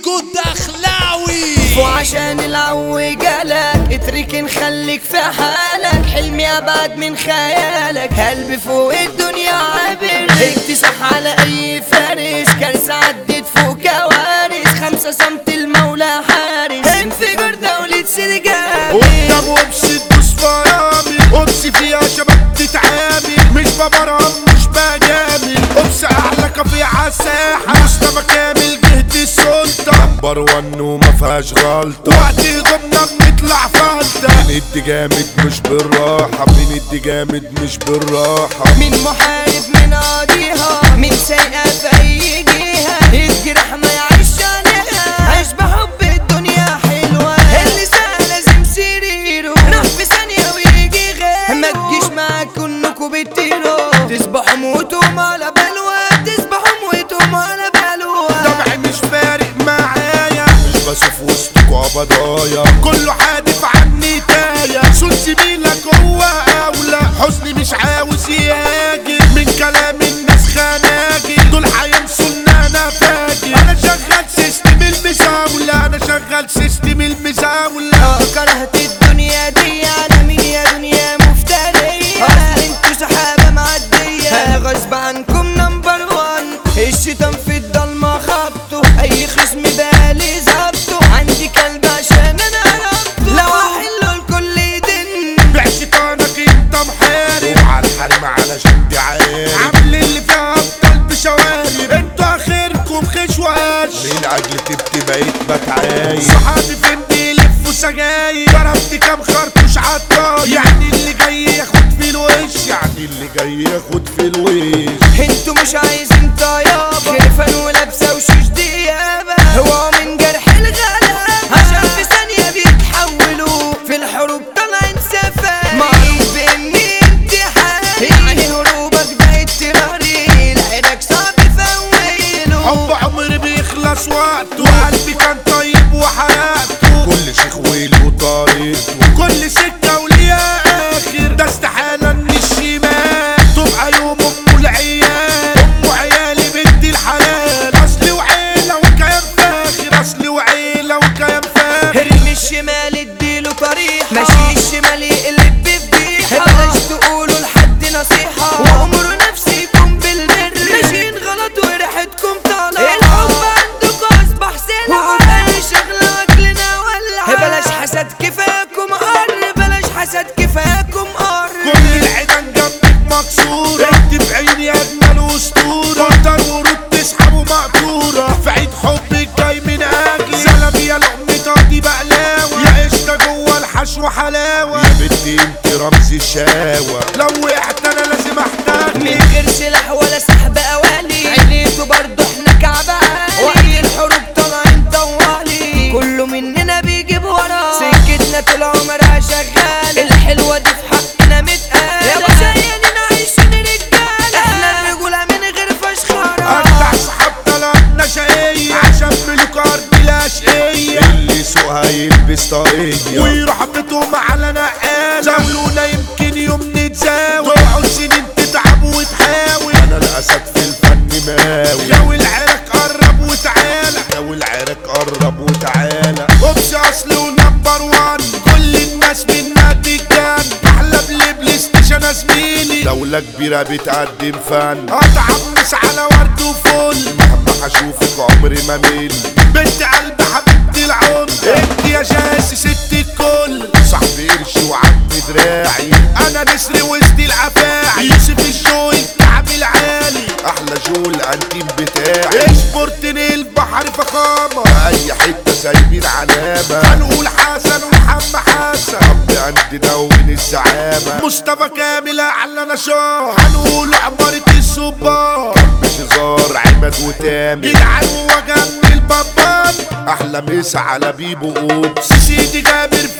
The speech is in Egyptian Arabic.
فيجو دخلاوي وعشان العو جالك اتركن خليك في حالك حلمي ابعد من خيالك قلبي فوق الدنيا عابر اكتسح على اي فارس كارثة عدت فوق كوارث خمسة سمت المولى حارس انفجار دولة سرجال قدام وبس تدوس فرامي قدس فيها شباب تتعامل مش ببرم مش بجامل قدس اعلى كافي عالساحة مصطفى كامل جهد السلطة نمبر ون وما فيهاش غلطة وقت غمنا بنطلع فلتة بندي جامد مش بالراحة بندي جامد مش بالراحة من محارب من قاضيها من سايقة في أي جهة الجرح ما يعيش عليها عيش بحب الدنيا حلوة اللي سهل لازم سريره راح في ثانية ويجي غيره ما تجيش معاك كنكوا بتطيروا تصبحوا موتوا على بلوى تصبحوا موتوا على بلوى طبعي مش فارق معايا مش بشوف وسطكوا قبضايا كله حادف عني تايا سول زميلك هو اولى حزني مش عاوز يهاجر من كلام الناس خناجر دول هينسوا ان انا فاجر انا شغال سيستم المزاولة انا شغال سيستم المزاولة اه كرهت الدنيا دي على مين يا دنيا مفترية اصل انتوا سحابة معدية انا غصب عنكم نمبر وان الشيطان في الضلمة خبطه اي خصم بالي ظبطه عندي كلب عشان انا ربطه لو احله الكل يدن بيع شيطانك انت محارب وعلى الحريم علشان دي عارف عامل اللي فيها ابطال بشوارب انتوا اخركم خشواش من اجل تبكي بقيت بتعايش صحابي فين بيلفوا سجاير ضربت كام خرطوش عالطاير يعني اللي جاي ياخد في الوش يعني اللي جاي ياخد في الوش انتوا مش عايزين طيابة خرفان ولابسة وشوش ديابة هو من جرح الغلابة عشان في ثانية بيتحولوا في الحروب طالعين سفاح معروف بإني امتحان يعني هروبك ده اضطراري لعينك صعب فويله حب عمري بيخلص وقته وقلبي كان طيب وحرقته كل شيخ ويله طريقته كل سكة وليها آخر ده استحالة إن الشمال تبقى يوم أم العيال أم عيالي بنت الحلال أصلي وعيلة وكيان فاخر أصلي وعيلة وكيان فاخر ارمي الشمال اديله طريحة ماشي الشمال يقلب بفضيحة بلاش تقولوا لحد نصيحة وعمره نفسي يكون بالبر ماشيين غلط وريحتكم طالعة الحب عندكم أصبح سلعة وأي شغلة أكلنا ولعة بلاش حسد كفاكم قر بلاش حسد كفاكم قر كل العيدان جنبك مكسورة انت في عيني اجمل اسطورة مطر ورود تسحب ومقطورة في عيد حبك جاي من اجلي سلام يا لقمة دي بقلاوة يا قشطة جوه الحشو حلاوة يا بنتي انت رمز الشاوة لو وقعت انا لازم احتاج من غير سلاح ولا سحب اوالي عينيته برضه احنا كعب عالي وقت الحروب طالعين طوالي كله مننا بيجيب ورا سكتنا طول عمرها شغال الحلوه دي في حقنا متقال يا بشايرين عايشين رجاله احنا الرجوله من غير فشخره اجدع صحاب طلعنا شقية عشان ملوك ارض الاشقية اللي سوقها يلبس طاقية ويروح بيتهم على نقالة زاولونا يمكن يوم نتزاوي تقعد سنين تتعب وتحاول انا الاسد في الفن ماوي لو العرق قرب وتعالى لو العرق قرب وتعالى اوبس اصل ونمبر وان كل الناس منا تتجن احلى بلاي ستيشن يا زميلي دولة كبيرة بتقدم فن اتعمس على ورد وفل مهما هشوفك عمري ما مل بنت قلب حبيبتي العمر انت يا جاسي ست الكل صاحبي قرش وعم دراعي انا نسر وسط العفاعي يوسف الشوي الكعب العالي احلى جول انتيم بتاعي اشبرتني البحر فخامة اي حتة سايبين علامة هنقول حسن ومحمد حسن رب عندنا ومن الزعامة مصطفى كامل اعلى نشاط هنقول عمارة الصبار مش هزار عماد وتامر جدعان وجنب البابان احلى مسا على بيبو قدس سيدي جابر